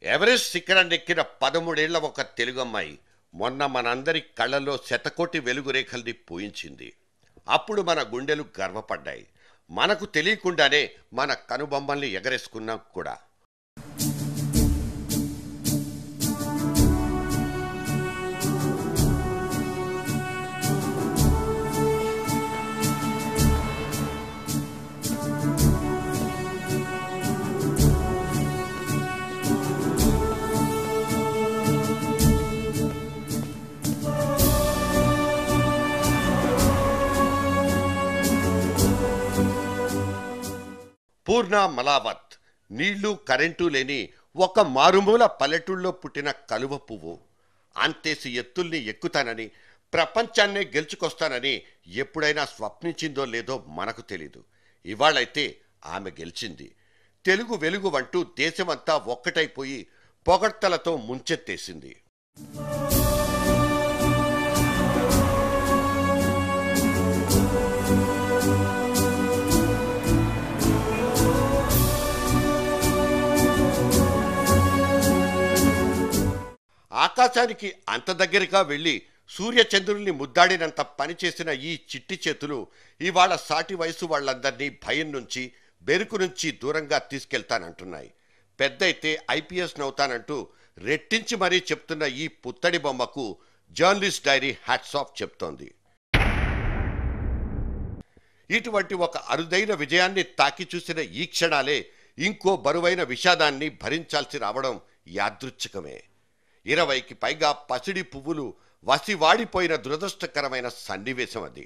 Everest శిఖరాన్నెక్కిన పదమూడేళ్ల ఒక తెలుగమ్మాయి మొన్న మనందరి కళ్ళలో శతకోటి వెలుగు రేఖల్ని పూయించింది అప్పుడు మన గుండెలు గర్వపడ్డాయి మనకు తెలియకుండానే మన కనుబొమ్మల్ని ఎగరేసుకున్నాం కూడా పూర్ణ మలావత్ నీళ్లు కరెంటు లేని ఒక మారుమూల పల్లెటూళ్ళలో పుట్టిన కలువ పువ్వు అంతేసి ఎత్తుల్ని ఎక్కుతానని ప్రపంచాన్నే గెలుచుకొస్తానని ఎప్పుడైనా స్వప్నించిందో లేదో మనకు తెలీదు ఇవాళైతే ఆమె గెలిచింది తెలుగు వెలుగు అంటూ దేశమంతా ఒక్కటైపోయి పొగడ్తలతో ముంచెత్తేసింది ఆకాశానికి అంత దగ్గరగా వెళ్ళి సూర్యచంద్రుల్ని ముద్దాడినంత పనిచేసిన ఈ చిట్టి చేతులు ఇవాళ సాటి వయసు వాళ్ళందరినీ భయం నుంచి బెరుకు నుంచి దూరంగా తీసుకెళ్తానంటున్నాయి పెద్దయితే ఐపీఎస్ నవుతానంటూ రెట్టించి మరీ చెప్తున్న ఈ పుత్తడి బొమ్మకు జర్నలిస్ట్ డైరీ హ్యాట్స్ ఆఫ్ చెప్తోంది ఇటువంటి ఒక అరుదైన విజయాన్ని తాకి చూసిన ఈ క్షణాలే ఇంకో బరువైన విషాదాన్ని భరించాల్సి రావడం యాదృచ్ఛికమే ఇరవైకి పైగా పసిడి పువ్వులు వసివాడిపోయిన దురదృష్టకరమైన సన్నివేశం అది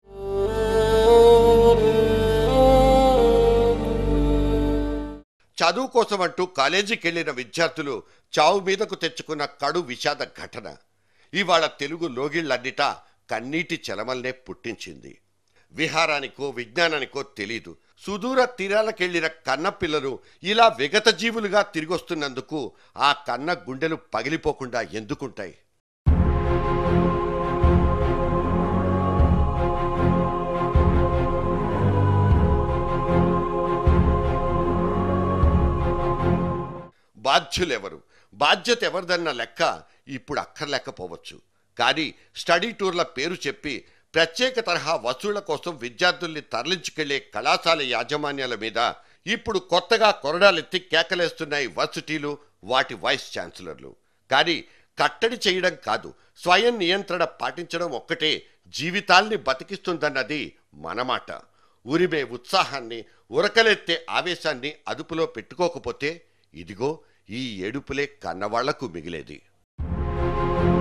చదువు కోసం అంటూ కాలేజీకి వెళ్లిన విద్యార్థులు చావు మీదకు తెచ్చుకున్న కడు విషాద ఘటన ఇవాళ తెలుగు లోగిళ్లన్నిటా కన్నీటి చలమల్నే పుట్టించింది విహారానికో విజ్ఞానానికో తెలీదు సుదూర తీరాలకెళ్లిన కన్న పిల్లలు ఇలా విగత జీవులుగా తిరిగొస్తున్నందుకు ఆ కన్న గుండెలు పగిలిపోకుండా ఎందుకుంటాయి బాధ్యులెవరు బాధ్యత ఎవరిదన్న లెక్క ఇప్పుడు అక్కర్లేకపోవచ్చు కానీ స్టడీ టూర్ల పేరు చెప్పి ప్రత్యేక తరహా వసూళ్ల కోసం విద్యార్థుల్ని తరలించుకెళ్లే కళాశాల యాజమాన్యాల మీద ఇప్పుడు కొత్తగా కొరడాలెత్తి కేకలేస్తున్నాయి వర్సిటీలు వాటి వైస్ ఛాన్సలర్లు కానీ కట్టడి చేయడం కాదు స్వయం నియంత్రణ పాటించడం ఒక్కటే జీవితాల్ని బతికిస్తుందన్నది మనమాట ఉరిమే ఉత్సాహాన్ని ఉరకలెత్తే ఆవేశాన్ని అదుపులో పెట్టుకోకపోతే ఇదిగో ఈ ఏడుపులే కన్నవాళ్లకు మిగిలేది